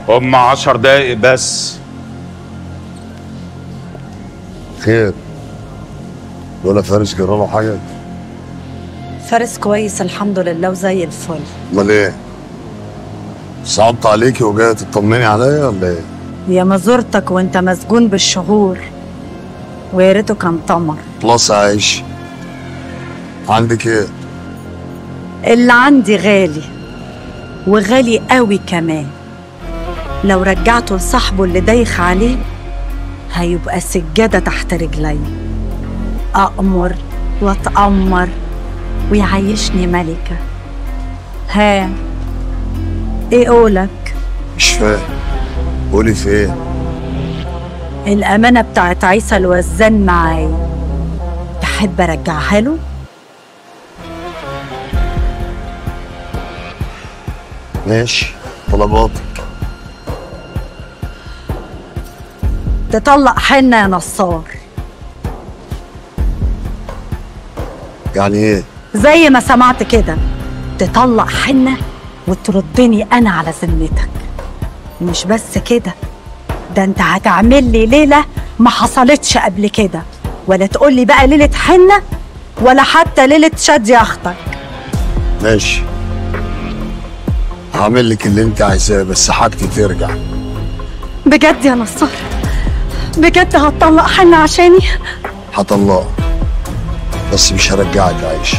هم عشر دقايق بس خير ولا فارس جرى له حاجه فارس كويس الحمد لله وزي الفل امال ايه صعبت عليكي وجايه تطمني عليا ولا ايه يا ما زرتك وانت مسجون بالشهور ويا ريته كان طمر خلاص عايش عندك ايه اللي عندي غالي وغالي قوي كمان لو رجعته لصاحبه اللي دايخ عليه هيبقى سجادة تحت رجلي أأمر وأتأمر ويعيشني ملكة ها ايه قولك مش فاهم قولي فين الأمانة بتاعت عيسى الوزان معايا تحب أرجعها له؟ ماشي طلباتك تطلق حنة يا نصار يعني ايه زي ما سمعت كده تطلق حنة وتردني أنا على ذمتك مش بس كده ده انت هتعمل لي ليلة ما حصلتش قبل كده ولا تقول لي بقى ليلة حنة ولا حتى ليلة شادي أختك ماشي هعمل لك اللي انت عايزاه بس حاجتي ترجع بجد يا نصار بجد هتطلق حنة عشاني هطلقك بس مش هرجعك عايش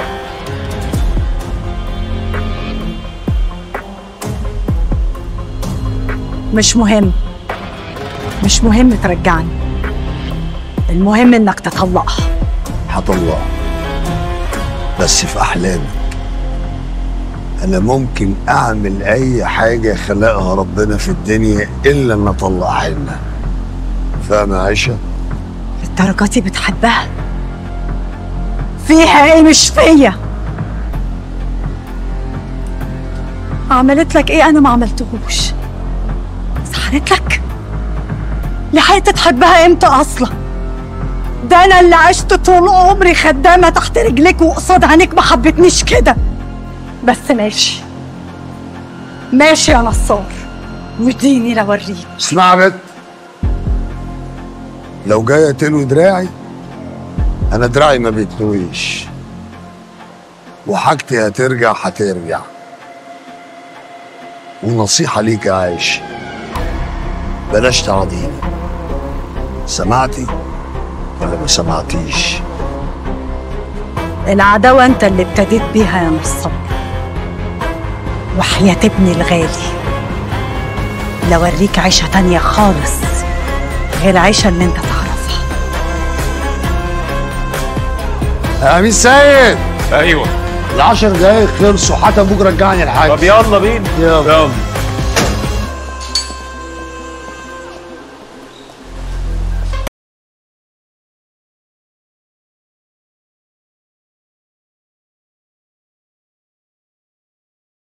مش مهم مش مهم ترجعني المهم انك تطلقها هطلقك بس في احلامك انا ممكن اعمل اي حاجه خلقها ربنا في الدنيا الا ان اطلق حنه فاهمه يا عائشه الدرجة دي بتحبها فيها ايه مش فيا عملت لك ايه انا ما عملتهوش سحرت لك لحقت تحبها امتى اصلا ده انا اللي عشت طول عمري خدامه تحت رجليك وقصاد عينيك ما حبتنيش كده بس ماشي ماشي يا نصار وديني لوريك اسمع يا بت لو جايه تلوي دراعي انا دراعي ما بيتلويش وحاجتي هترجع هترجع ونصيحة ليك يا عايش بلاش تعضيني سمعتي ولا ما سمعتيش العداوة انت اللي ابتديت بيها يا نصار وحياة ابني الغالي لوريك عيشة تانية خالص غير عيشة اللي انت تعرفها يا امين سيد ايوه العشر دقايق خلصوا حتى ابوك رجعني الحاج طب يلا بينا يلا. يلا